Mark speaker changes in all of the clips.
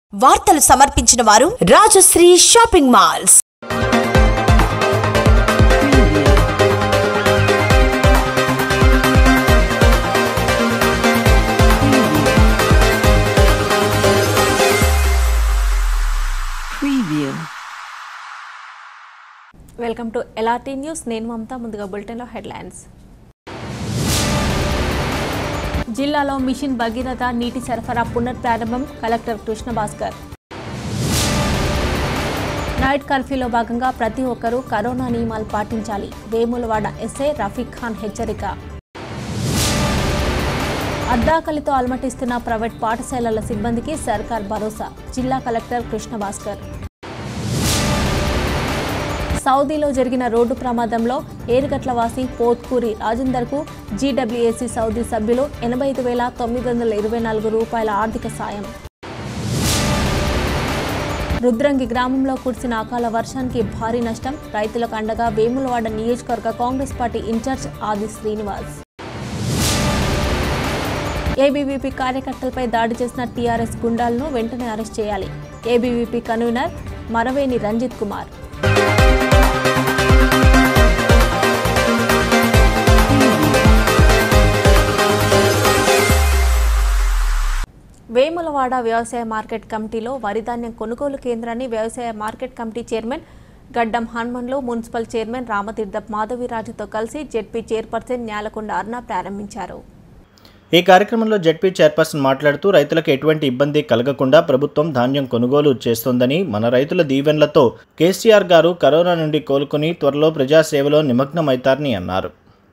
Speaker 1: వార్తలు సమర్పించిన వారు Rajashree shopping malls
Speaker 2: Preview.
Speaker 3: Welcome to LRT news నేను మమతా ముందుగా బులెటిన్లో హెడ్లైన్స్ జిల్లాలో మిషన్ భగీరథ నీటి సరఫరా పునఃప్రారంభం కలెక్టర్ కృష్ణ భాస్కర్ నైట్ కర్ఫ్యూలో భాగంగా ప్రతి ఒక్కరూ కరోనా నియమాలు పాటించాలి వేములవాడ ఎస్ఐ రఫీక్ ఖాన్ హెచ్చరిక అద్దాకలితో అలమటిస్తున్న ప్రైవేట్ పాఠశాలల సిబ్బందికి సర్కార్ భరోసా జిల్లా కలెక్టర్ కృష్ణ భాస్కర్ సౌదీలో జరిగిన రోడ్డు ప్రమాదంలో ఏరుగట్ల వాసి పోత్కూరి రాజేందర్కు జీడబ్ల్యూఏసీ సౌదీ సభ్యులు ఎనభై ఐదు వేల తొమ్మిది వందల ఇరవై నాలుగు రూపాయల ఆర్థిక సాయం రుద్రంగి గ్రామంలో కురిసిన అకాల వర్షానికి భారీ నష్టం రైతులకు అండగా వేములవాడ నియోజకవర్గ కాంగ్రెస్ పార్టీ ఇన్ఛార్జ్ ఆది శ్రీనివాస్ ఏబీవీపీ కార్యకర్తలపై దాడి చేసిన టీఆర్ఎస్ గుండాలను వెంటనే అరెస్ట్ చేయాలి ఏబీవీపీ కన్వీనర్ మరవేని రంజిత్ కుమార్ వేములవాడ వ్యవసాయ మార్కెట్ కమిటీలో వరిధాన్యం కొనుగోలు కేంద్రాన్ని వ్యవసాయ మార్కెట్ కమిటీ చైర్మన్ గడ్డం హనుమన్లు మున్సిపల్ చైర్మన్ రామతీర్థప్ మాధవిరాజుతో కలిసి జెడ్పీ చైర్పర్సన్ న్యాలకొండ అర్ణ ప్రారంభించారు
Speaker 4: ఈ కార్యక్రమంలో జడ్పీ చైర్పర్సన్ మాట్లాడుతూ రైతులకు ఎటువంటి ఇబ్బంది కలగకుండా ప్రభుత్వం ధాన్యం కొనుగోలు చేస్తోందని మన రైతుల దీవెనలతో కేసీఆర్ గారు కరోనా నుండి కోలుకుని త్వరలో ప్రజాసేవలో నిమగ్నమవుతారని అన్నారు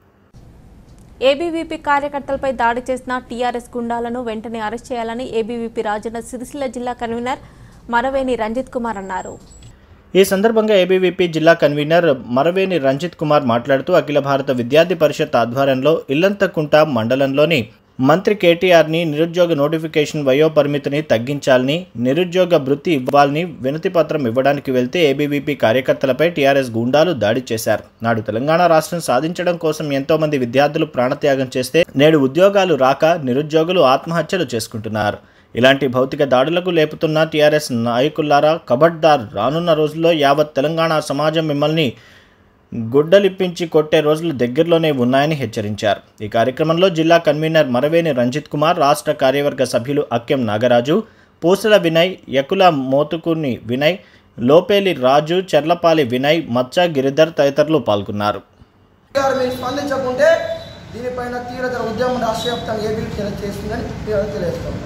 Speaker 3: ఏబీవీపీ కార్యకర్తలపై దాడి చేసిన టీఆర్ఎస్ గుండాలను వెంటనే అరెస్ట్ చేయాలని ఏబీవీపీ రాజన్న సిరిసిల్ల జిల్లా కన్వీనర్ మరవేని రంజిత్ కుమార్ అన్నారు
Speaker 4: ఈ సందర్భంగా ఏబీవీపీ జిల్లా కన్వీనర్ మరవేని రంజిత్ కుమార్ మాట్లాడుతూ అఖిల భారత విద్యార్థి పరిషత్ ఆధ్వర్యంలో ఇల్లంతకుంట మండలంలోని మంత్రి కేటీఆర్ని నిరుద్యోగ నోటిఫికేషన్ వయో పరిమితిని తగ్గించాలని నిరుద్యోగ భృతి ఇవ్వాలని వినతి పత్రం ఇవ్వడానికి వెళ్తే ఏబీవీపీ కార్యకర్తలపై టీఆర్ఎస్ గూండాలు దాడి చేశారు నాడు తెలంగాణ రాష్ట్రం సాధించడం కోసం ఎంతో మంది విద్యార్థులు ప్రాణత్యాగం చేస్తే నేడు ఉద్యోగాలు రాక నిరుద్యోగులు ఆత్మహత్యలు చేసుకుంటున్నారు ఇలాంటి భౌతిక దాడులకు లేపుతున్న టీఆర్ఎస్ నాయకులారా కబడ్దార్ రానున్న రోజుల్లో యావత్ తెలంగాణ సమాజం మిమ్మల్ని గుడ్డలిప్పించి కొట్టే రోజులు దగ్గరలోనే ఉన్నాయని హెచ్చరించారు ఈ కార్యక్రమంలో జిల్లా కన్వీనర్ మరవేని రంజిత్ కుమార్ రాష్ట్ర కార్యవర్గ సభ్యులు అక్కెం నాగరాజు పూసల వినయ్ యకుల మోతుకుని వినయ్ లోపేలి రాజు చెర్లపాలి వినయ్ మచ్చ గిరిధర్ తదితరులు పాల్గొన్నారు
Speaker 5: గారు మీరు స్పందించకుంటే దీనిపైన తీవ్రతర ఉద్యమం రాష్ట్ర వ్యాప్తంగా ఏబీ చేస్తుందని మేము తెలియజేస్తాం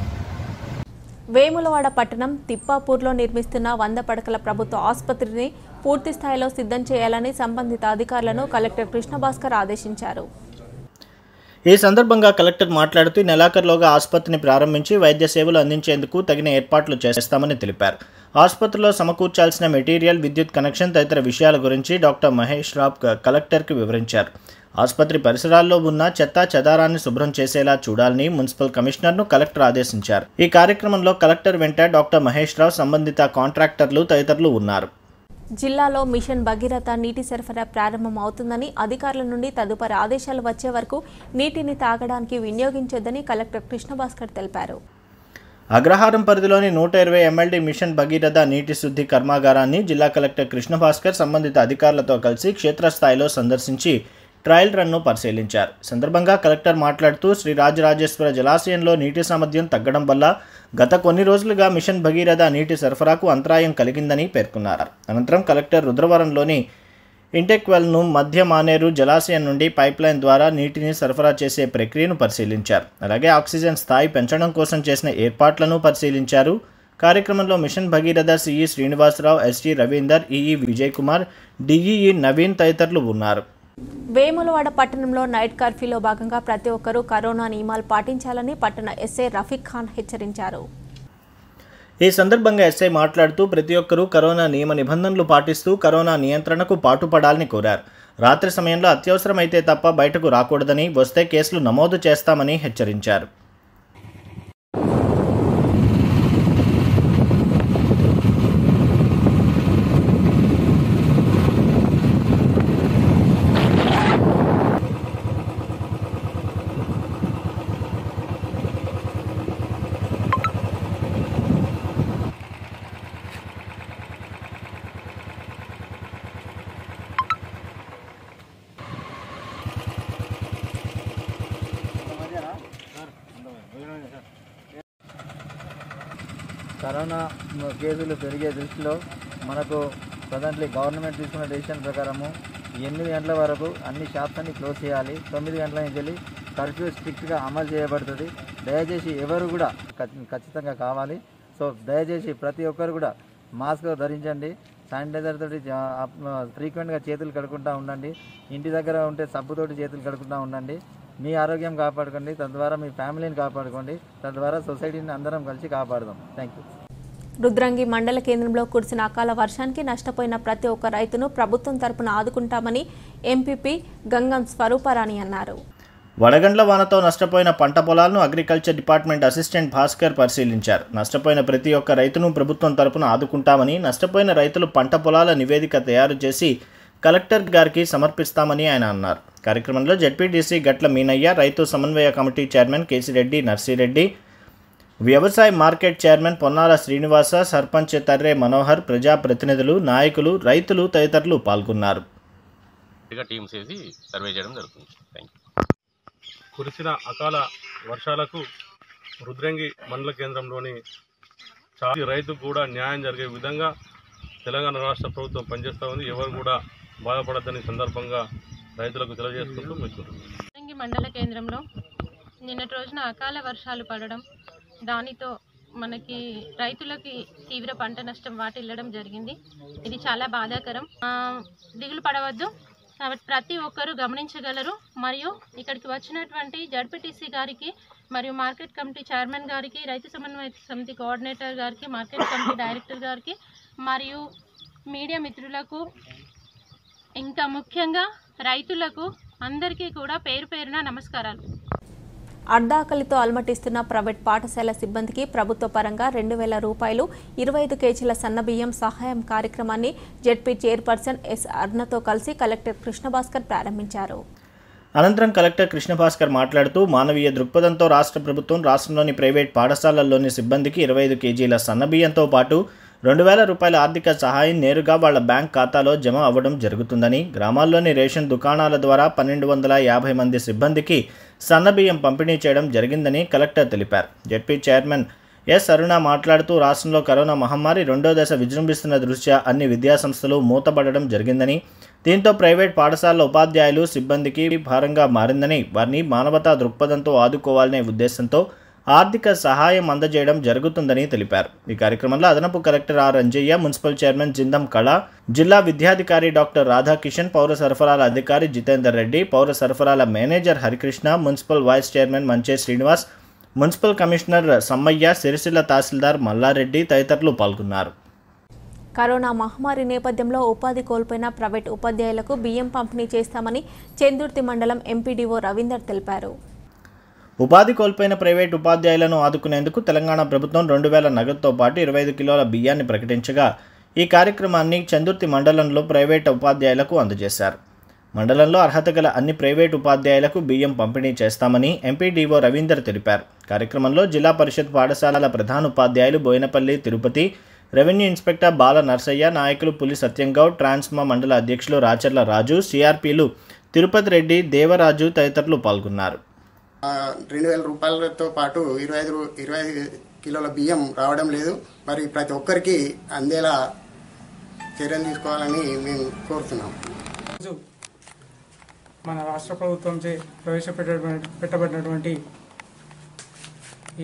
Speaker 3: వేములవాడ పట్టణం తిప్పాపూర్లో నిర్మిస్తున్న వంద పడకల ప్రభుత్వ ఆసుపత్రిని పూర్తి స్థాయిలో సిద్ధం చేయాలని సంబంధిత అధికారులను కలెక్టర్ కృష్ణభాస్కర్ ఆదేశించారు
Speaker 4: ఈ సందర్భంగా కలెక్టర్ మాట్లాడుతూ ఈ నెలాఖరులోగా ఆసుపత్రిని ప్రారంభించి వైద్య సేవలు అందించేందుకు తగిన ఏర్పాట్లు చేస్తామని తెలిపారు ఆసుపత్రిలో సమకూర్చాల్సిన మెటీరియల్ విద్యుత్ కనెక్షన్ తదితర విషయాల గురించి డాక్టర్ మహేష్ రావ్ క- కలెక్టర్కి వివరించారు ఆసుపత్రి పరిసరాల్లో ఉన్న చెత్త చెదారాన్ని శుభ్రం చేసేలా చూడాలని మున్సిపల్ కమిషనర్ను కలెక్టర్ ఆదేశించారు ఈ కార్యక్రమంలో కలెక్టర్ వెంట డాక్టర్ మహేష్ రావు సంబంధిత కాంట్రాక్టర్లు తదితరులు ఉన్నారు
Speaker 3: జిల్లాలో మిషన్ భగీరథ నీటి సరఫరా ప్రారంభం అవుతుందని అధికారుల నుండి తదుపరి ఆదేశాలు వచ్చే వరకు నీటిని తాగడానికి వినియోగించొద్దని కలెక్టర్ కృష్ణభాస్కర్ తెలిపారు
Speaker 4: అగ్రహారం పరిధిలోని నూట ఇరవై ఎంఎల్డీ మిషన్ భగీరథ నీటి శుద్ధి కర్మాగారాన్ని జిల్లా కలెక్టర్ కృష్ణభాస్కర్ సంబంధిత అధికారులతో కలిసి క్షేత్రస్థాయిలో సందర్శించి ట్రయల్ రన్ను పరిశీలించారు ఈ సందర్భంగా కలెక్టర్ మాట్లాడుతూ శ్రీ రాజరాజేశ్వర జలాశయంలో నీటి సామర్థ్యం తగ్గడం వల్ల గత కొన్ని రోజులుగా మిషన్ భగీరథ నీటి సరఫరాకు అంతరాయం కలిగిందని పేర్కొన్నారు అనంతరం కలెక్టర్ రుద్రవరంలోని ఇంటెక్వెల్ను మధ్య మానేరు జలాశయం నుండి పైప్లైన్ ద్వారా నీటిని సరఫరా చేసే ప్రక్రియను పరిశీలించారు అలాగే ఆక్సిజన్ స్థాయి పెంచడం కోసం చేసిన ఏర్పాట్లను పరిశీలించారు కార్యక్రమంలో mission Bhagiratha CE Srinivasarao ST Ravinder EE Vijay Kumar DEE Naveen తదితరులు ఉన్నారు
Speaker 3: వేములవాడ పట్టణంలో నైట్ కర్ఫ్యూలో భాగంగా ప్రతి ఒక్కరూ కరోనా నియమాలు పాటించాలని పట్టణ ఎస్ఐ రఫీక్ ఖాన్ హెచ్చరించారు
Speaker 4: ఈ సందర్భంగా ఎస్ఐ మాట్లాడుతూ ప్రతి ఒక్కరూ కరోనా నియమ నిబంధనలు పాటిస్తూ కరోనా నియంత్రణకు పాటుపడాలని కోరారు రాత్రి సమయంలో అత్యవసరమైతే తప్ప బయటకు రాకూడదని వస్తే కేసులు నమోదు చేస్తామని హెచ్చరించారు
Speaker 6: కరోనా కేసులు పెరిగే దృష్టిలో మనకు ప్రజెంట్లీ గవర్నమెంట్ తీసుకున్న డెసిషన్ ప్రకారము ఎనిమిది గంటల వరకు అన్ని షాప్స్ అన్ని క్లోజ్ చేయాలి తొమ్మిది గంటల నుంచి వెళ్ళి కర్ఫ్యూ స్ట్రిక్ట్గా అమలు చేయబడుతుంది దయచేసి ఎవరు కూడా ఖచ్చి- ఖచ్చితంగా కావాలి సో దయచేసి ప్రతి ఒక్కరు కూడా మాస్క్ ధరించండి శానిటైజర్ తోటి ఫ్రీక్వెంట్గా చేతులు కడుక్కుంటూ ఉండండి ఇంటి దగ్గర ఉంటే సబ్బుతోటి చేతులు కడుక్కుంటూ ఉండండి మీ ఆరోగ్యం కాపాడుకోండి తద్వారా మీ ఫ్యామిలీని కాపాడుకోండి తద్వారా సొసైటీని అందరం కలిసి కాపాడదాం థ్యాంక్ యూ
Speaker 3: రుద్రంగి మండల కేంద్రంలో కురిసిన అకాల వర్షానికి నష్టపోయిన ప్రతి ఒక్క రైతును ప్రభుత్వం తరపున ఆదుకుంటామని ఎంపీపీ గంగం స్వరూపరాణి అన్నారు
Speaker 4: వడగండ్ల వానతో నష్టపోయిన పంట పొలాలను అగ్రికల్చర్ డిపార్ట్మెంట్ అసిస్టెంట్ భాస్కర్ పరిశీలించారు నష్టపోయిన ప్రతి ఒక్క రైతును ప్రభుత్వం తరపున ఆదుకుంటామని నష్టపోయిన రైతులు పంట పొలాల నివేదిక తయారు చేసి కలెక్టర్ గారికి సమర్పిస్తామని ఆయన అన్నారు కార్యక్రమంలో జడ్పీటీసీ గట్ల మీనయ్య రైతు సమన్వయ కమిటీ చైర్మన్ కేసిరెడ్డి నర్సిరెడ్డి వ్యవసాయ మార్కెట్ చైర్మన్ పొన్నాల శ్రీనివాస సర్పంచ్ తర్రే మనోహర్ ప్రజాప్రతినిధులు నాయకులు రైతులు తదితరులు పాల్గొన్నారు
Speaker 7: ఇక టీమ్స్ వేసి సర్వే చేయడం జరుగుతుంది థ్యాంక్ యూ
Speaker 8: కురిసిన అకాల వర్షాలకు రుద్రంగి మండల కేంద్రంలోని చాలా రైతుకు కూడా న్యాయం జరిగే విధంగా తెలంగాణ రాష్ట్ర ప్రభుత్వం పనిచేస్తూ ఉంది ఎవరు కూడా బాధపడద్దని సందర్భంగా రైతులకు తెలియజేసుకుంటూ మెచ్చుకుంటున్నాను
Speaker 9: రంగి మండల కేంద్రంలో నిన్నటి రోజున అకాల వర్షాలు పడడం దానితో మనకి రైతులకి తీవ్ర పంట నష్టం వాటిల్లడం జరిగింది ఇది చాలా బాధాకరం ఆ, దిగులు పడవద్దు కాబట్టి ప్రతి ఒక్కరూ గమనించగలరు మరియు ఇక్కడికి వచ్చినటువంటి జడ్పీటీసీ గారికి మరియు మార్కెట్ కమిటీ చైర్మన్ గారికి రైతు సమన్వయ సమితి కోఆర్డినేటర్ గారికి మార్కెట్ కమిటీ డైరెక్టర్ గారికి మరియు మీడియా మిత్రులకు ఇంకా ముఖ్యంగా రైతులకు అందరికీ కూడా పేరు పేరున నమస్కారాలు
Speaker 3: అర్ధాకలితో అలమటిస్తున్న ప్రైవేట్ పాఠశాల సిబ్బందికి ప్రభుత్వ పరంగా రెండు వేల రూపాయలు ఇరవై ఐదు కేజీల సన్నబియ్యం సహాయం కార్యక్రమాన్ని జెడ్పీ చైర్పర్సన్ ఎస్ అర్ణతో కలిసి కలెక్టర్ కృష్ణభాస్కర్ ప్రారంభించారు
Speaker 4: అనంతరం కలెక్టర్ కృష్ణభాస్కర్ మాట్లాడుతూ మానవీయ దృక్పథంతో రాష్ట్ర ప్రభుత్వం రాష్ట్రంలోని ప్రైవేట్ పాఠశాలల్లోని సిబ్బందికి ఇరవై ఐదు కేజీల సన్నబియ్యంతో పాటు రెండు వేల రూపాయల ఆర్థిక సహాయం నేరుగా వాళ్ల బ్యాంక్ ఖాతాలో జమ అవ్వడం జరుగుతుందని గ్రామాల్లోని రేషన్ దుకాణాల ద్వారా పన్నెండు వందల యాభై మంది సిబ్బందికి సన్నబియ్యం పంపిణీ చేయడం జరిగిందని కలెక్టర్ తెలిపారు జెడ్పీ చైర్మన్ ఎస్ అరుణ మాట్లాడుతూ రాష్ట్రంలో కరోనా మహమ్మారి రెండో దశ విజృంభిస్తున్న దృష్ట్యా అన్ని విద్యాసంస్థలు మూతపడడం జరిగిందని దీంతో ప్రైవేట్ పాఠశాలల ఉపాధ్యాయులు సిబ్బందికి భారంగా మారిందని వారిని మానవతా దృక్పథంతో ఆదుకోవాలనే ఉద్దేశంతో ఆర్థిక సహాయం అందజేయడం జరుగుతుందని తెలిపారు ఈ కార్యక్రమంలో అదనపు collector R Anjaiah municipal chairman Jindam Kala జిల్లా విద్యాధికారి డాక్టర్ రాధాకిషన్ పౌర సరఫరాల అధికారి జితేందర్ రెడ్డి పౌర సరఫరాల manager Harikrishna municipal vice chairman Manche Srinivas municipal commissioner Sammaiah Sircilla tahsildar Mallareddy తదితరులు పాల్గొన్నారు
Speaker 3: కరోనా మహమ్మారి నేపథ్యంలో ఉపాధి కోల్పోయిన ప్రైవేట్ ఉపాధ్యాయులకు బియ్యం పంపిణీ చేస్తామని చెందుర్తి మండలం ఎంపీడీఓ రవీందర్ తెలిపారు
Speaker 4: ఉపాధి కోల్పోయిన ప్రైవేట్ ఉపాధ్యాయులను ఆదుకునేందుకు తెలంగాణ ప్రభుత్వం రెండు వేల నగదుతో పాటు ఇరవై ఐదు కిలోల బియ్యాన్ని ప్రకటించగా ఈ కార్యక్రమాన్ని చందుర్తి మండలంలో ప్రైవేట్ ఉపాధ్యాయులకు అందజేశారు మండలంలో అర్హత గల అన్ని ప్రైవేట్ ఉపాధ్యాయులకు బియ్యం పంపిణీ చేస్తామని ఎంపీడీఓ రవీందర్ తెలిపారు కార్యక్రమంలో జిల్లా పరిషత్ పాఠశాలల ప్రధానోపాధ్యాయులు బోయినపల్లి తిరుపతి రెవెన్యూ ఇన్స్పెక్టర్ బాల నర్సయ్య నాయకులు పులి సత్యంగౌడ్ ట్రాన్స్మా మండల అధ్యక్షులు రాచర్ల రాజు సిఆర్పీలు తిరుపతి రెడ్డి దేవరాజు తదితరులు పాల్గొన్నారు
Speaker 10: రెండు వేల రూపాయలతో పాటు ఇరవై ఐదు ఇరవై ఐదు కిలోల బియ్యం రావడం లేదు మరి ప్రతి ఒక్కరికి అందేలా చర్యలు తీసుకోవాలని మేము కోరుతున్నాం
Speaker 11: రోజు మన రాష్ట్ర ప్రభుత్వంచే ప్రవేశపెట్ట పెట్టబడినటువంటి ఈ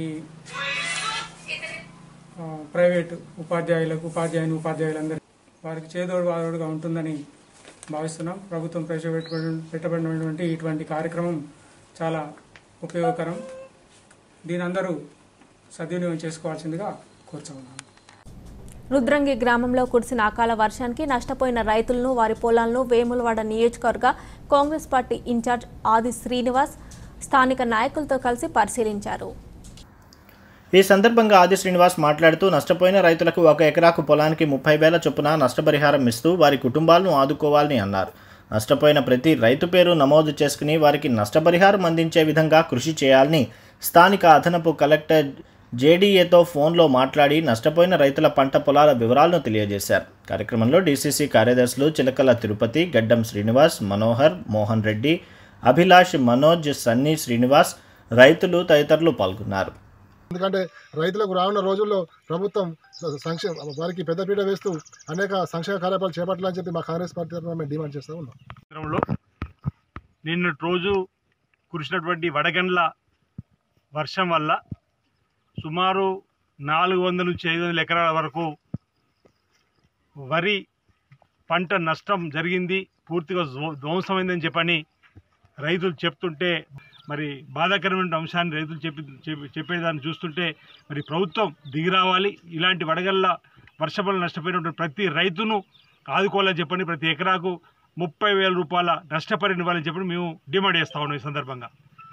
Speaker 11: ఆ, ప్రైవేటు ఉపాధ్యాయులకు ఉపాధ్యాయుని ఉపాధ్యాయులందరూ వారికి చేదోడు వాదోడుగా ఉంటుందని భావిస్తున్నాం ప్రభుత్వం ప్రవేశపెట్టబడి పెట్టబడినటువంటి ఇటువంటి కార్యక్రమం చాలా ఉపయోగకరం దీని అందరూ సద్వినియోగం చేసుకోవాల్సిందిగా కోరుతున్నాను
Speaker 3: రుద్రంగి గ్రామంలో కురిసిన అకాల వర్షానికి నష్టపోయిన రైతులను వారి పొలాలను వేములవాడ నియోజకవర్గ కాంగ్రెస్ పార్టీ ఇన్ఛార్జ్ ఆది శ్రీనివాస్ స్థానిక నాయకులతో కలిసి పరిశీలించారు
Speaker 4: ఈ సందర్భంగా ఆది శ్రీనివాస్ మాట్లాడుతూ నష్టపోయిన రైతులకు ఒక ఎకరాకు పొలానికి ముప్పై వేల చొప్పున నష్టపరిహారం ఇస్తూ వారి కుటుంబాలను ఆదుకోవాలని అన్నారు నష్టపోయిన ప్రతి రైతు పేరు నమోదు చేసుకుని వారికి నష్టపరిహారం అందించే విధంగా కృషి చేయాలని స్థానిక అదనపు కలెక్టర్ జేడీఏతో ఫోన్లో మాట్లాడి నష్టపోయిన రైతుల పంట పొలాల వివరాలను తెలియజేశారు కార్యక్రమంలో డీసీసీ కార్యదర్శులు చిలకల తిరుపతి గడ్డం శ్రీనివాస్ మనోహర్ మోహన్ రెడ్డి అభిలాష్ మనోజ్ సన్నీ శ్రీనివాస్ రైతులు తదితరులు పాల్గొన్నారు
Speaker 12: ఎందుకంటే రైతులకు రానున్న రోజుల్లో ప్రభుత్వం సంక్షేమ వారికి పెద్దపీట వేస్తూ అనేక సంక్షేమ కార్యక్రమాలు చేపట్టాలని చెప్పి మా కాంగ్రెస్ పార్టీ తరఫున మేము డిమాండ్ చేస్తూ ఉన్నాం
Speaker 13: కేంద్రంలో నిన్నటి రోజు కురిసినటువంటి వడగండ్ల వర్షం వల్ల సుమారు నాలుగు వందల నుంచి ఐదు వందల ఎకరాల వరకు వరి పంట నష్టం జరిగింది పూర్తిగా ధ్వ- ధ్వంసమైందని చెప్పని రైతులు చెప్తుంటే మరి బాధాకరమైన అంశాన్ని రైతులు చెప్పి చెప్పి- చెప్పేదాన్ని చూస్తుంటే మరి ప్రభుత్వం దిగి రావాలి ఇలాంటి వడగళ్ళ వర్షపాలు నష్టపోయినటువంటి ప్రతి రైతును ఆదుకోవాలని చెప్పని ప్రతి ఎకరాకు ముప్పై వేల రూపాయల నష్టపరిహారం ఇవ్వాలని చెప్పి మేము డిమాండ్ చేస్తా ఉన్నాం ఈ సందర్భంగా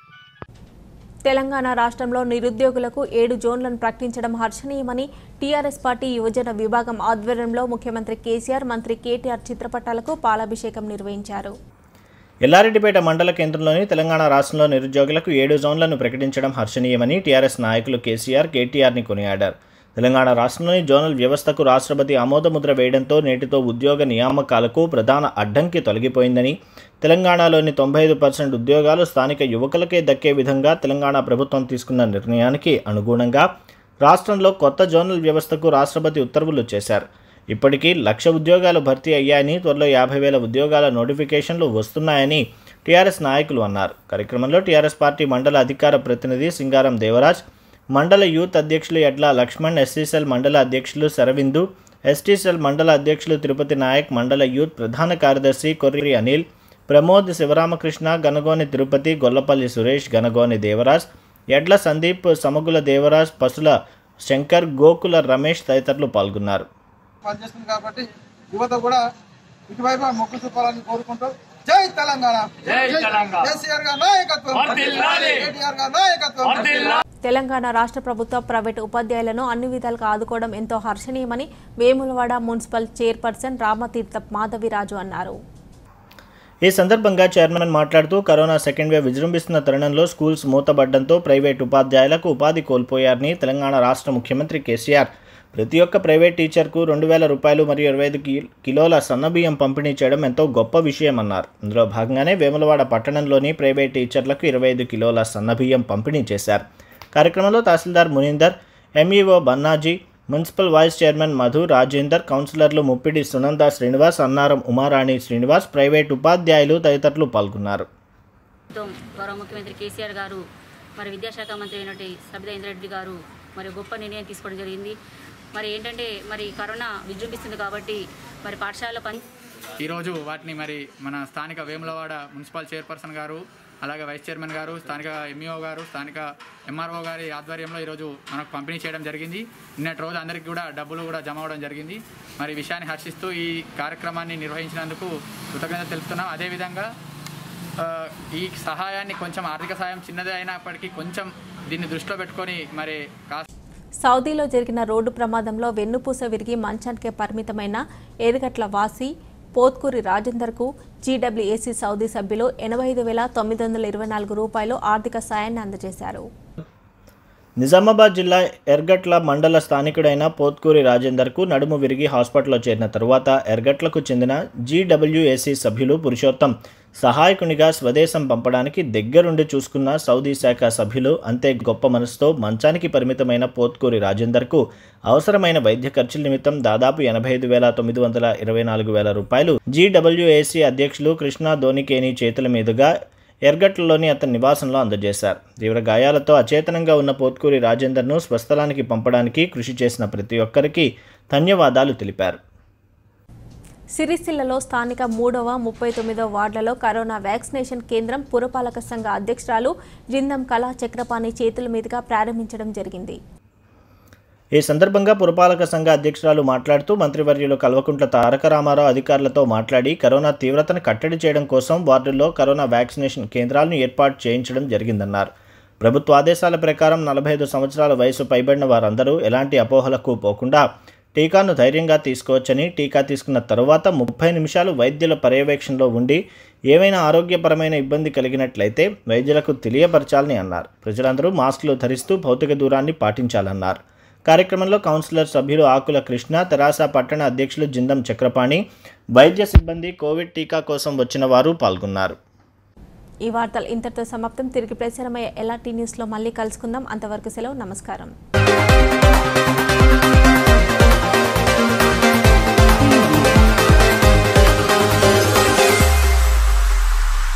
Speaker 3: తెలంగాణ రాష్ట్రంలో నిరుద్యోగులకు ఏడు జోన్లను ప్రకటించడం హర్షణీయమని టీఆర్ఎస్ పార్టీ యువజన విభాగం ఆధ్వర్యంలో ముఖ్యమంత్రి కేసీఆర్ మంత్రి కేటీఆర్ చిత్రపటాలకు పాలాభిషేకం నిర్వహించారు
Speaker 4: ఎల్లారెడ్డిపేట మండల కేంద్రంలోని తెలంగాణ రాష్ట్రంలో నిరుద్యోగులకు ఏడు జోన్లను ప్రకటించడం హర్షణీయమని టీఆర్ఎస్ నాయకులు కేసీఆర్ కేటీఆర్ని కొనియాడారు తెలంగాణ రాష్ట్రంలోని జోనల్ వ్యవస్థకు రాష్ట్రపతి ఆమోదముద్ర వేయడంతో నేటితో ఉద్యోగ నియామకాలకు ప్రధాన అడ్డంకి తొలగిపోయిందని తెలంగాణలోని తొంభై ఐదు పర్సెంట్ ఉద్యోగాలు స్థానిక యువకులకే దక్కే విధంగా తెలంగాణ ప్రభుత్వం తీసుకున్న నిర్ణయానికి అనుగుణంగా రాష్ట్రంలో కొత్త జోనల్ వ్యవస్థకు రాష్ట్రపతి ఉత్తర్వులు చేశారు ఇప్పటికీ లక్ష ఉద్యోగాలు భర్తీ అయ్యాయని త్వరలో యాభై వేల ఉద్యోగాల నోటిఫికేషన్లు వస్తున్నాయని టీఆర్ఎస్ నాయకులు అన్నారు కార్యక్రమంలో టీఆర్ఎస్ పార్టీ మండల అధికార ప్రతినిధి సింగారం దేవరాజ్ మండల యూత్ అధ్యక్షులు ఎడ్ల లక్ష్మణ్ ఎస్సీసెల్ మండల అధ్యక్షులు శరవిందు ఎస్టీసెల్ మండల అధ్యక్షులు తిరుపతి నాయక్ మండల యూత్ ప్రధాన కార్యదర్శి కొర్రి అనిల్ ప్రమోద్ శివరామకృష్ణ గనగోని తిరుపతి గొల్లపల్లి సురేష్ గనగోని దేవరాజ్ ఎడ్ల సందీప్ సమగుల దేవరాజ్ పసుల శంకర్ గోకుల రమేష్ తదితరులు పాల్గొన్నారు
Speaker 5: పనిచేస్తుంది కాబట్టి యువత కూడా ఇటువైపు మొక్కు చూపాలని కోరుకుంటూ జై తెలంగాణ
Speaker 14: జై తెలంగాణ.
Speaker 5: కేసీఆర్ గారి నాయకత్వం
Speaker 14: వర్ధిల్లాలి.
Speaker 5: కేటీఆర్ గారి నాయకత్వం
Speaker 3: తెలంగాణ రాష్ట్ర ప్రభుత్వ ప్రైవేటు ఉపాధ్యాయులను అన్ని విధాలుగా ఆదుకోవడం ఎంతో హర్షణీయమని వేములవాడ మున్సిపల్ చైర్పర్సన్ రామతీర్థ మాధవిరాజు అన్నారు
Speaker 4: ఈ సందర్భంగా చైర్మన్ మాట్లాడుతూ కరోనా సెకండ్ వేవ్ విజృంభిస్తున్న తరుణంలో స్కూల్స్ మూతబడ్డంతో ప్రైవేట్ ఉపాధ్యాయులకు ఉపాధి కోల్పోయారని తెలంగాణ రాష్ట్ర ముఖ్యమంత్రి కేసీఆర్ ప్రతి ఒక్క ప్రైవేట్ టీచర్కు రెండు వేల రూపాయలు మరియు ఇరవై ఐదు కి- కిలోల సన్నబియ్యం పంపిణీ చేయడం ఎంతో గొప్ప విషయమన్నారు ఇందులో భాగంగానే వేములవాడ పట్టణంలోని ప్రైవేట్ టీచర్లకు ఇరవై ఐదు కిలోల సన్నబియ్యం పంపిణీ చేశారు కార్యక్రమంలో tahsildar Munindar MEO Bannaji municipal vice chairman Madhu Rajender కౌన్సిలర్లు ముప్పిడి సునంద శ్రీనివాస్ అన్నారం ఉమారాణి శ్రీనివాస్ ప్రైవేట్ ఉపాధ్యాయులు తదితరులు పాల్గొన్నారు
Speaker 15: ప్రభుత్వం గౌరవ ముఖ్యమంత్రి కేసీఆర్ గారు మరి విద్యాశాఖ మంత్రి అయినటువంటి సబితా ఇంద్రెడ్డి గారు మరి గొప్ప నిర్ణయం తీసుకోవడం జరిగింది మరి ఏంటంటే మరి కరోనా విజృంభిస్తుంది కాబట్టి మరి పాఠశాల పని
Speaker 16: ఈరోజు వాటిని మరి మన స్థానిక వేములవాడ మున్సిపల్ చైర్పర్సన్ గారు అలాగే వైస్ చైర్మన్ గారు స్థానిక ఎంఈఓ గారు స్థానిక ఎంఆర్ఓ గారి ఆధ్వర్యంలో ఈరోజు మనకు పంపిణీ చేయడం జరిగింది నిన్నటి రోజు అందరికీ కూడా డబ్బులు కూడా జమ అవడం జరిగింది మరి ఈ విషయాన్ని హర్షిస్తూ ఈ కార్యక్రమాన్ని నిర్వహించినందుకు కృతజ్ఞత తెలుపుతున్నాం అదేవిధంగా ఆ, ఈ సహాయాన్ని కొంచెం ఆర్థిక సహాయం చిన్నదే అయినప్పటికీ కొంచెం దీన్ని దృష్టిలో పెట్టుకొని మరి కాస్త
Speaker 3: సౌదీలో జరిగిన రోడ్డు ప్రమాదంలో వెన్నుపూస విరిగి మంచానికే పరిమితమైన ఏరుగట్ల వాసి పోత్కూరి రాజేందర్కు జీడబ్ల్యూఏసీ సౌదీ సభ్యులు ఎనభై ఐదు వేల తొమ్మిది వందల ఇరవై నాలుగు రూపాయలు ఆర్థిక సాయాన్ని అందజేశారు
Speaker 4: నిజామాబాద్ జిల్లా ఎర్గట్ల మండల స్థానికుడైన పోత్కూరి రాజేందర్కు నడుము విరిగి హాస్పిటల్లో చేరిన తరువాత ఎర్గట్లకు చెందిన జీడబ్ల్యూఏసీ సభ్యులు పురుషోత్తం సహాయకునిగా స్వదేశం పంపడానికి దగ్గరుండి చూసుకున్న సౌదీ శాఖ సభ్యులు అంతే గొప్ప మనసుతో మంచానికి పరిమితమైన పోత్కూరి రాజేందర్కు అవసరమైన వైద్య ఖర్చుల నిమిత్తం దాదాపు ఎనభై ఐదు వేల తొమ్మిది వందల ఇరవై నాలుగు వేల రూపాయలు జీడబ్ల్యూఏసీ అధ్యక్షులు కృష్ణా ధోనికేని చేతుల మీదుగా ఎర్గట్లలోని అతని నివాసంలో అందజేశారు తీవ్ర గాయాలతో అచేతనంగా ఉన్న పోత్కూరి రాజేందర్ను స్వస్థలానికి పంపడానికి కృషి చేసిన ప్రతి ఒక్కరికి ధన్యవాదాలు తెలిపారు
Speaker 3: సిరిసిల్లలో స్థానిక మూడవ ముప్పై తొమ్మిదవ వార్డులలో కరోనా వ్యాక్సినేషన్ కేంద్రం పురపాలక సంఘ అధ్యక్షురాలు జిందం కళా చక్రపాణి చేతుల మీదుగా ప్రారంభించడం జరిగింది
Speaker 4: ఈ సందర్భంగా పురపాలక సంఘ అధ్యక్షురాలు మాట్లాడుతూ మంత్రివర్యులు కల్వకుంట్ల తారక రామారావు అధికారులతో మాట్లాడి కరోనా తీవ్రతను కట్టడి చేయడం కోసం వార్డుల్లో కరోనా వ్యాక్సినేషన్ కేంద్రాలను ఏర్పాటు చేయించడం జరిగిందన్నారు ప్రభుత్వ ఆదేశాల ప్రకారం నలభై ఐదు సంవత్సరాల వయసు పైబడిన వారందరూ ఎలాంటి అపోహలకు పోకుండా టీకాను ధైర్యంగా తీసుకోవచ్చని టీకా తీసుకున్న తరువాత ముప్పై నిమిషాలు వైద్యుల పర్యవేక్షణలో ఉండి ఏమైనా ఆరోగ్యపరమైన ఇబ్బంది కలిగినట్లయితే వైద్యులకు తెలియపరచాలని అన్నారు ప్రజలందరూ మాస్కులు ధరిస్తూ భౌతిక దూరాన్ని పాటించాలన్నారు కార్యక్రమంలో కౌన్సిలర్ సభ్యులు ఆకుల కృష్ణ తెరాస పట్టణ అధ్యక్షులు జిందం చక్రపాణి వైద్య సిబ్బంది కోవిడ్ టీకా కోసం వచ్చిన వారు పాల్గొన్నారు
Speaker 3: ఈ వార్తలు ఇంతటితో సమాప్తం తిరిగి ప్రసారమయ్యే ఎల్ఆర్టీ న్యూస్లో మళ్ళీ కలుసుకుందాం అంతవరకు సెలవు నమస్కారం